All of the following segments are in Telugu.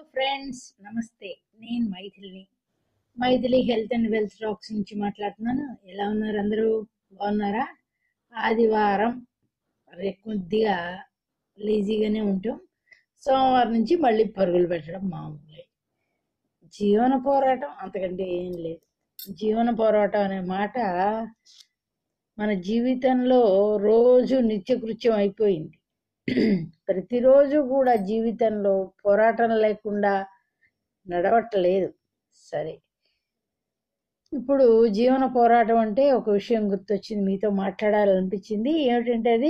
ఫ్రెండ్స్ నమస్తే నేను మైథిలిని Mythili health and wealth talks నుంచి మాట్లాడుతున్నాను ఎలా ఉన్నారు అందరూ బాగున్నారా ఆదివారం రే కొద్దిగా లేజీగానే ఉంటాం సోమవారం నుంచి మళ్ళీ పరుగులు పెట్టడం మామూలే జీవన పోరాటం అంతకంటే ఏం లేదు జీవన పోరాటం అనే మాట మన జీవితంలో రోజు నిత్యకృత్యం అయిపోయింది ప్రతిరోజు కూడా జీవితంలో పోరాటం లేకుండా నడవట్లేదు సరే ఇప్పుడు జీవన పోరాటం అంటే ఒక విషయం గుర్తొచ్చింది మీతో మాట్లాడాలనిపించింది ఏమిటంటే అది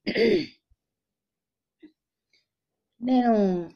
నేను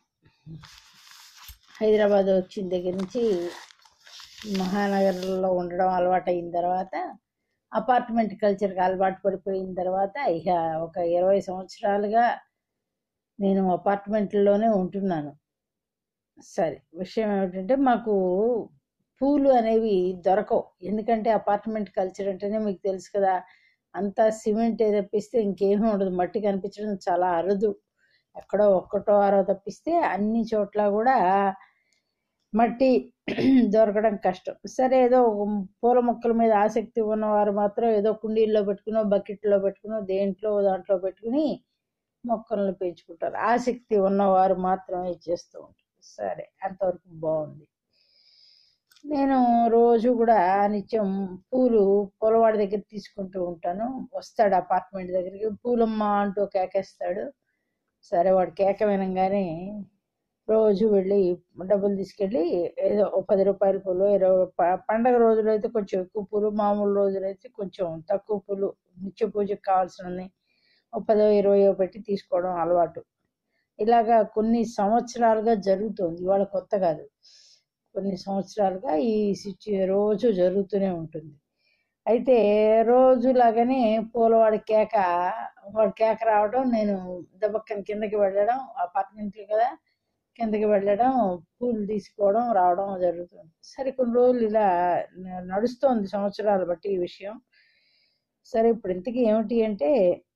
హైదరాబాద్ వచ్చిన దగ్గర నుంచి మహానగరంలో ఉండడం అలవాటు అయిన తర్వాత అపార్ట్మెంట్ కల్చర్కి అలవాటు పడిపోయిన తర్వాత ఇక ఒక ఇరవై సంవత్సరాలుగా నేను అపార్ట్మెంట్లోనే ఉంటున్నాను సరే విషయం ఏమిటంటే మాకు పూలు అనేవి దొరకవు ఎందుకంటే అపార్ట్మెంట్ కల్చర్ అంటేనే మీకు తెలుసు కదా అంతా సిమెంట్ తప్పిస్తే ఇంకేమీ ఉండదు మట్టి కనిపించడం చాలా అరుదు ఎక్కడో ఒక్కటో ఆరో తప్పిస్తే అన్ని చోట్ల కూడా మట్టి దొరకడం కష్టం సరే ఏదో పూల మొక్కల మీద ఆసక్తి ఉన్నవారు మాత్రం ఏదో కుండీల్లో పెట్టుకునో బకెట్లో పెట్టుకునో దేంట్లో దాంట్లో పెట్టుకుని మొక్కలను పెంచుకుంటారు ఆసక్తి ఉన్నవారు మాత్రమే చేస్తూ ఉంటారు సరే అంతవరకు బాగుంది నేను రోజు కూడా నిత్యం పూలు పొలవాడి దగ్గర తీసుకుంటూ ఉంటాను వస్తాడు అపార్ట్మెంట్ దగ్గరికి పూలమ్మ అంటూ కేకేస్తాడు సరే వాడు కేక వినంగానే రోజు వెళ్ళి డబ్బులు తీసుకెళ్ళి ఏదో ఓ పది రూపాయల పూలు ఇరవై ప- పండగ రోజులు అయితే కొంచెం ఎక్కువ పూలు మామూలు రోజులు అయితే కొంచెం తక్కువ పూలు నిత్య పూజకు కావాల్సినవి ఓ పదో ఇరవయో పెట్టి తీసుకోవడం అలవాటు ఇలాగా కొన్ని సంవత్సరాలుగా జరుగుతుంది ఇవాళ కొత్త కాదు కొన్ని సంవత్సరాలుగా ఈ సిచ్యు రోజు జరుగుతూనే ఉంటుంది అయితే రోజులాగానే పూలవాడి కేక వాడి కేక రావడం నేను దెబ్బక్కని కిందకి వెళ్ళడం అపార్ట్మెంట్లు కదా కిందకి వెళ్ళడం పూలు తీసుకోవడం రావడం జరుగుతుంది సరే కొన్ని రోజులు ఇలా న- నడుస్తోంది సంవత్సరాలు బట్టి ఈ విషయం సరే ఇప్పుడు ఇంతకీ ఏమిటి అంటే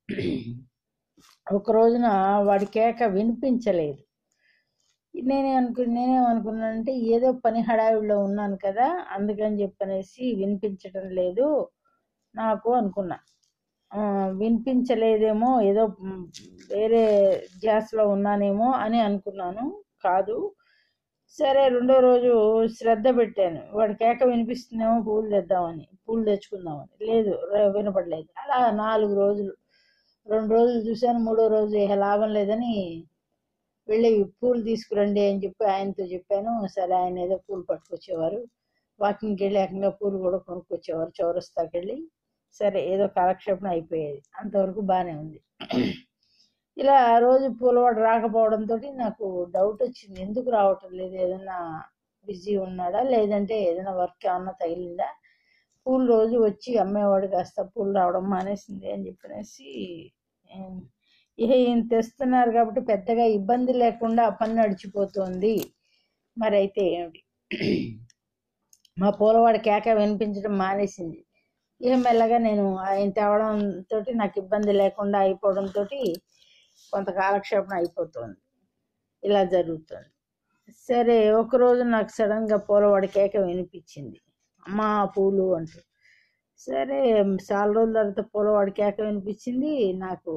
ఒక రోజున వాడి కేక వినిపించలేదు నేనే అనుకు నేనేమనుకున్నానంటే ఏదో పని హడావిడిలో ఉన్నాను కదా అందుకని చెప్పనేసి వినిపించడం లేదు నాకు అనుకున్నా ఆ, వినిపించలేదేమో ఏదో మ్, వేరే ధ్యాసలో ఉన్నానేమో అని అనుకున్నాను కాదు సరే రెండో రోజు శ్రద్ధ పెట్టాను వాడి కేక వినిపిస్తుందేమో పూలు తెద్దామని పూలు తెచ్చుకుందామని లేదు ర- వినపడలేదు అలా నాలుగు రోజులు రెండు రోజులు చూశాను మూడో రోజు ఇక లాభం లేదని వెళ్ళి పూలు తీసుకురండి అని చెప్పి ఆయనతో చెప్పాను సరే ఆయన ఏదో పూలు పట్టుకొచ్చేవారు వాకింగ్కి వెళ్ళి ఏకంగా పూలు కూడా కొనుక్కొచ్చేవారు చౌరస్తాకి వెళ్ళి సరే ఏదో కాలక్షేపం అయిపోయేది అంతవరకు బాగానే ఉంది ఇలా రోజు పూలవాడు రాకపోవడంతో నాకు డౌట్ వచ్చింది ఎందుకు రావటం లేదు ఏదైనా బిజీ ఉన్నాడా లేదంటే ఏదైనా వర్క్ ఏమన్నా తగిలిందా పూలు రోజు వచ్చి అమ్మేవాడు కాస్త పూలు రావడం మానేసింది అని చెప్పనేసి ఏం, ఇక ఈయన తెస్తున్నారు కాబట్టి పెద్దగా ఇబ్బంది లేకుండా ఆ పని నడిచిపోతుంది మరి అయితే ఏమిటి మా పూలవాడి కేక వినిపించడం మానేసింది ఇక మెల్లగా నేను ఆయన తేవడంతో నాకు ఇబ్బంది లేకుండా అయిపోవడంతో కొంత కాలక్షేపం అయిపోతుంది ఇలా జరుగుతుంది సరే ఒకరోజు నాకు సడన్గా పూలవాడి కేక వినిపించింది అమ్మా పూలు అంటూ సరే చాలా రోజుల తర్వాత పూలవాడి కేక వినిపించింది నాకు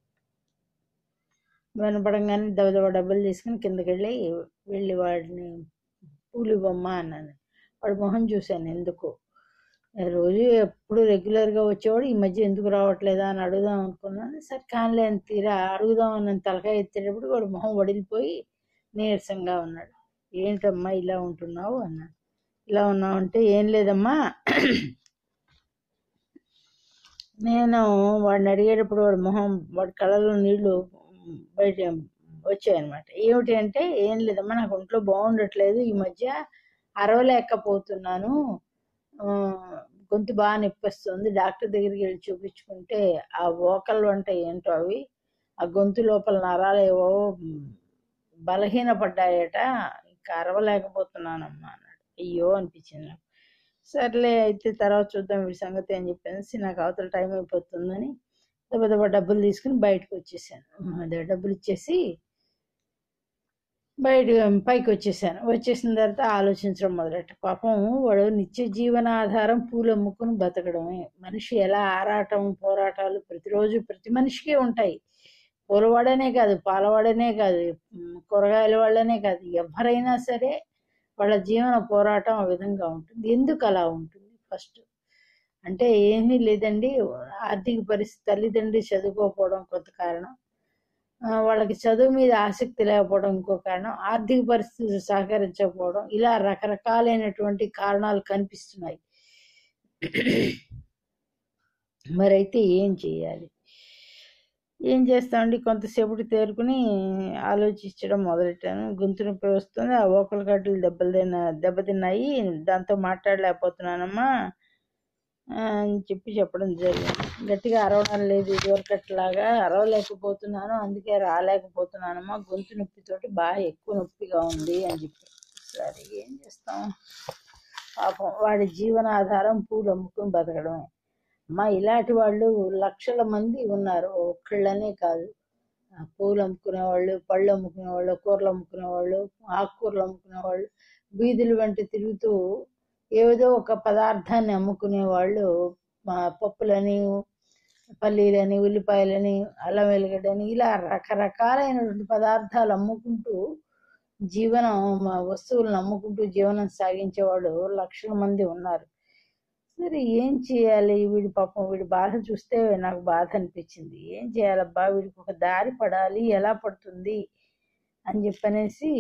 వినపడంగానే దబదబ డబ్బులు తీసుకుని కిందకి వెళ్ళి వెళ్ళి వాడిని పూలు ఇవ్వమ్మా అన్నాను వాడి మొహం చూశాను ఎందుకో రోజు ఎప్పుడు రెగ్యులర్గా వచ్చేవాడు ఈ మధ్య ఎందుకు రావట్లేదా అని అడుగుదాం అనుకున్నాను సరే కానిలే అని తీరా అడుగుదాం అని తలకాయ ఎత్తేటప్పుడు వాడు మొహం వడిలిపోయి నీరసంగా ఉన్నాడు ఏంటమ్మా ఇలా ఉంటున్నావు అన్నాడు ఇలా ఉన్నావు అంటే ఏం లేదమ్మా నేను వాడిని అడిగేటప్పుడు వాడి మొహం వాడి కళ్ళలో నీళ్లు బయట వచ్చాయన్నమాట ఏమిటి అంటే ఏం లేదమ్మా నాకు ఒంట్లో బాగుండట్లేదు ఈ మధ్య అరవలేకపోతున్నాను ఆ, గొంతు బాగా నొప్పిస్తుంది డాక్టర్ దగ్గరికి వెళ్ళి చూపించుకుంటే ఆ వోకల్ అంటే ఏంటో అవి ఆ గొంతు లోపల నరాలు ఏవో మ్, బలహీనపడ్డాయట ఇంకా అరవలేకపోతున్నానమ్మా అన్నాడు అయ్యో అనిపించింది నాకు సర్లే అయితే తర్వాత చూద్దాం వీడి సంగతి అని చెప్పేసి నాకు అవతల టైం అయిపోతుందని దెబ్బ దెబ్బ డబ్బులు తీసుకుని బయటకు వచ్చేసాను అదే డబ్బులు ఇచ్చేసి బయట పైకి వచ్చేసాను వచ్చేసిన తర్వాత ఆలోచించడం మొదలెట్ట పాపం వాడు నిత్య జీవనాధారం పూలు అమ్ముకుని బతకడమే మనిషి ఎలా ఆరాటం పోరాటాలు ప్రతిరోజు ప్రతి మనిషికి ఉంటాయి పూలవాడనే కాదు పాలవాడనే కాదు ఉమ్, కూరగాయల వాళ్ళనే కాదు ఎవరైనా సరే వాళ్ళ జీవన పోరాటం ఆ విధంగా ఉంటుంది ఎందుకు అలా ఉంటుంది ఫస్ట్ అంటే ఏమీ లేదండి ఆర్థిక పరిస్థితి తల్లిదండ్రి చదువుకోకపోవడం కొంత కారణం ఆ, వాళ్ళకి చదువు మీద ఆసక్తి లేకపోవడం ఇంకో కారణం ఆర్థిక పరిస్థితులు సహకరించకపోవడం ఇలా రకరకాలైనటువంటి కారణాలు కనిపిస్తున్నాయి మరైతే ఏం చేయాలి ఏం చేస్తామండి కొంతసేపటి తేరుకుని ఆలోచించడం మొదలెట్టాను గొంతు నొప్పి వస్తుంది ఆ ఓకల గడ్డలు దెబ్బలు తిన్న దెబ్బతిన్నాయి దాంతో మాట్లాడలేకపోతున్నానమ్మా ఆ, అని చెప్పి చెప్పడం జరిగింది గట్టిగా అరవడం లేదు ఇదివరకట్లాగా అరవలేకపోతున్నాను అందుకే రాలేకపోతున్నానమ్మా గొంతు నొప్పితోటి బాగా ఎక్కువ నొప్పిగా ఉంది అని చెప్పి సరే ఏం చేస్తాం పాపం వాడి జీవనాధారం పూలు అమ్ముకుని బతకడమే అమ్మా ఇలాంటి వాళ్ళు లక్షల మంది ఉన్నారు ఒక్కళ్ళనే కాదు ఆ పూలు అమ్ముకునే వాళ్ళు పళ్ళు అమ్ముకునే వాళ్ళు కూరలు అమ్ముకునే వాళ్ళు ఆకుకూరలు అమ్ముకునే వాళ్ళు వీధుల వెంట తిరుగుతూ ఏదో ఒక పదార్థాన్ని అమ్ముకునే వాళ్ళు మా పప్పులని పల్లీలని ఉల్లిపాయలని అల్లం వెల్లిగడ్డని ఇలా రకరకాలైనటువంటి పదార్థాలు అమ్ముకుంటూ జీవనం మా వస్తువులను అమ్ముకుంటూ జీవనం సాగించేవాళ్ళు లక్షల మంది ఉన్నారు సరే ఏం చేయాలి వీడి పాపం వీడి బాధ చూస్తే నాకు బాధ అనిపించింది ఏం చేయాలబ్బా వీడికి ఒక దారి పడాలి ఎలా పడుతుంది అని చెప్పనేసి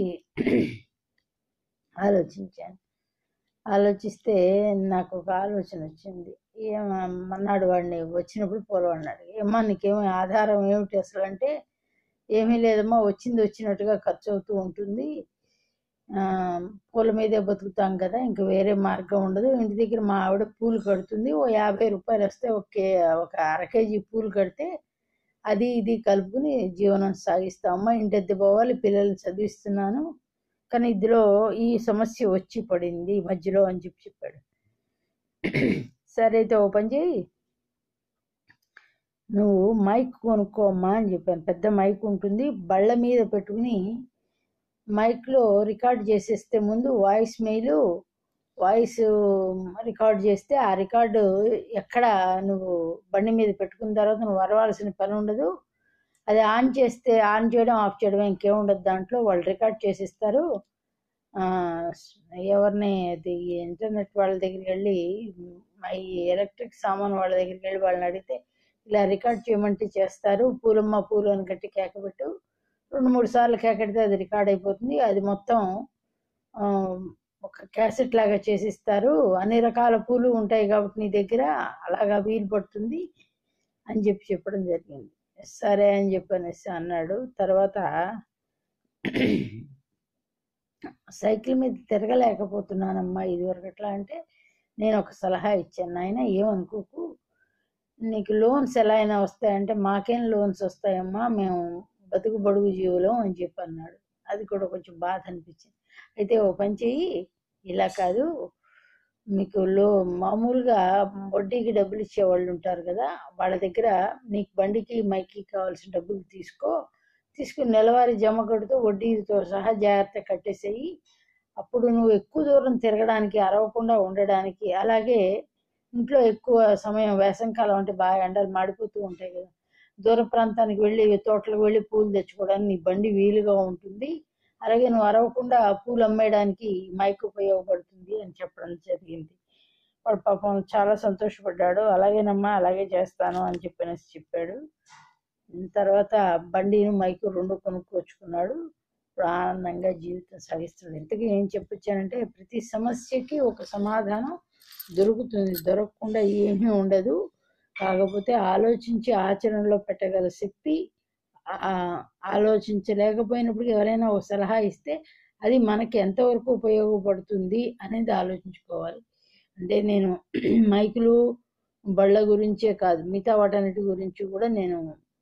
ఆలోచించాను ఆలోచిస్తే నాకు ఒక ఆలోచన వచ్చింది ఏమన్నాడు వాడిని వచ్చినప్పుడు పోలవన్నాడు ఏమ్మా నీకేమో ఆధారం ఏమిటి అసలు అంటే ఏమీ లేదమ్మా వచ్చింది వచ్చినట్టుగా ఖర్చు అవుతూ ఉంటుంది ఆ, పూల మీదే బతుకుతాం కదా ఇంకా వేరే మార్గం ఉండదు ఇంటి దగ్గర మా ఆవిడ పూలు కడుతుంది ఓ యాభై రూపాయలు వస్తే ఒకే ఒక అర కేజీ పూలు కడితే అది ఇది కలుపుకుని జీవనం సాగిస్తామమ్మా ఇంటి పోవాలి పిల్లల్ని చదివిస్తున్నాను కానీ ఇందులో ఈ సమస్య వచ్చి పడింది మధ్యలో అని చెప్పి చెప్పాడు సరే అయితే ఓ పని చేయి నువ్వు మైక్ కొనుక్కో అమ్మా అని చెప్పాను పెద్ద మైక్ ఉంటుంది బళ్ళ మీద పెట్టుకుని మైక్లో రికార్డ్ చేసేస్తే ముందు వాయిస్ మెయిల్ వాయిస్ రికార్డ్ చేస్తే ఆ రికార్డు ఎక్కడ నువ్వు బండి మీద పెట్టుకున్న తర్వాత నువ్వు వరవాల్సిన పని ఉండదు అది ఆన్ చేస్తే ఆన్ చేయడం ఆఫ్ చేయడం ఇంకేం ఉండదు దాంట్లో వాళ్ళు రికార్డ్ చేసిస్తారు ఆ, ఎవరిని అది ఇంటర్నెట్ వాళ్ళ దగ్గరికి వెళ్ళి ఈ ఎలక్ట్రిక్ సామాన్ వాళ్ళ దగ్గరికి వెళ్ళి వాళ్ళని అడిగితే ఇలా రికార్డ్ చేయమంటే చేస్తారు పూలమ్మ పూలు అని గట్టి కేకబెట్టు రెండు మూడు సార్లు కేకెడితే అది రికార్డ్ అయిపోతుంది అది మొత్తం ఆ, ఒక క్యాసెట్ లాగా చేసిస్తారు అన్ని రకాల పూలు ఉంటాయి కాబట్టి నీ దగ్గర అలాగా వీలు పడుతుంది అని చెప్పి చెప్పడం జరిగింది సరే అని చెప్పనేసి అన్నాడు తర్వాత సైకిల్ మీద తిరగలేకపోతున్నానమ్మా ఇదివరకు ఎట్లా అంటే నేను ఒక సలహా ఇచ్చాను నాయన ఏమనుకోకు నీకు లోన్స్ ఎలా అయినా వస్తాయంటే మాకేం లోన్స్ వస్తాయమ్మా మేము బతుకు బడుగు జీవులం అని చెప్పి అన్నాడు అది కూడా కొంచెం బాధ అనిపించింది అయితే ఓ పని చెయ్యి ఇలా కాదు మీకు లో మామూలుగా వడ్డీకి డబ్బులు ఇచ్చే వాళ్ళు ఉంటారు కదా వాళ్ళ దగ్గర నీకు బండికి మైకి కావాల్సిన డబ్బులు తీసుకో తీసుకుని నెలవారీ జమ కడుతూ వడ్డీతో సహా జాగ్రత్త కట్టేసేయి అప్పుడు నువ్వు ఎక్కువ దూరం తిరగడానికి అరవకుండా ఉండడానికి అలాగే ఇంట్లో ఎక్కువ సమయం వేసంకాలం అంటే బాగా ఎండలు మాడిపోతూ ఉంటాయి కదా దూర ప్రాంతానికి వెళ్ళి తోటలకు వెళ్ళి పూలు తెచ్చుకోవడానికి నీ బండి వీలుగా ఉంటుంది అలాగే నువ్వు అరవకుండా పూలు అమ్మేయడానికి మైక్ ఉపయోగపడుతుంది అని చెప్పడం జరిగింది వాడు పాపం చాలా సంతోషపడ్డాడు అలాగేనమ్మా అలాగే చేస్తాను అని చెప్పనేసి చెప్పాడు తర్వాత బండిని మైకు రెండు కొనుక్కొచ్చుకున్నాడు ఇప్పుడు ఆనందంగా జీవితం సాగిస్తున్నాడు ఇంతకీ ఏం చెప్పొచ్చానంటే ప్రతి సమస్యకి ఒక సమాధానం దొరుకుతుంది దొరకకుండా ఏమీ ఉండదు కాకపోతే ఆలోచించి ఆచరణలో పెట్టగల శక్తి ఆ ఆలోచించలేకపోయినప్పుడు ఎవరైనా ఒక సలహా ఇస్తే అది మనకి ఎంతవరకు ఉపయోగపడుతుంది అనేది ఆలోచించుకోవాలి అంటే నేను మైకులు బళ్ళ గురించే కాదు మిగతా వాటన్నిటి గురించి కూడా నేను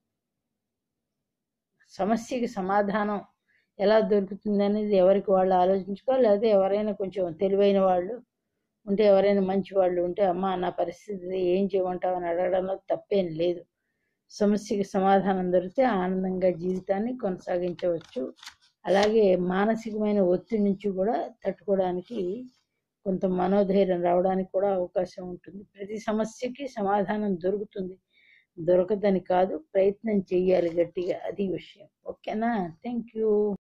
సమస్యకి సమాధానం ఎలా దొరుకుతుంది అనేది ఎవరికి వాళ్ళు ఆలోచించుకోవాలి లేకపోతే ఎవరైనా కొంచెం తెలివైన వాళ్ళు ఉంటే ఎవరైనా మంచి వాళ్ళు ఉంటే అమ్మ నా పరిస్థితి ఏం చేయమంటావు అని అడగడంలో తప్పేం లేదు సమస్యకి సమాధానం దొరికితే ఆనందంగా జీవితాన్ని కొనసాగించవచ్చు అలాగే మానసికమైన ఒత్తిడి నుంచి కూడా తట్టుకోవడానికి కొంత మనోధైర్యం రావడానికి కూడా అవకాశం ఉంటుంది ప్రతి సమస్యకి సమాధానం దొరుకుతుంది దొరకదని కాదు ప్రయత్నం చెయ్యాలి గట్టిగా అది విషయం ఓకేనా థ్యాంక్ యూ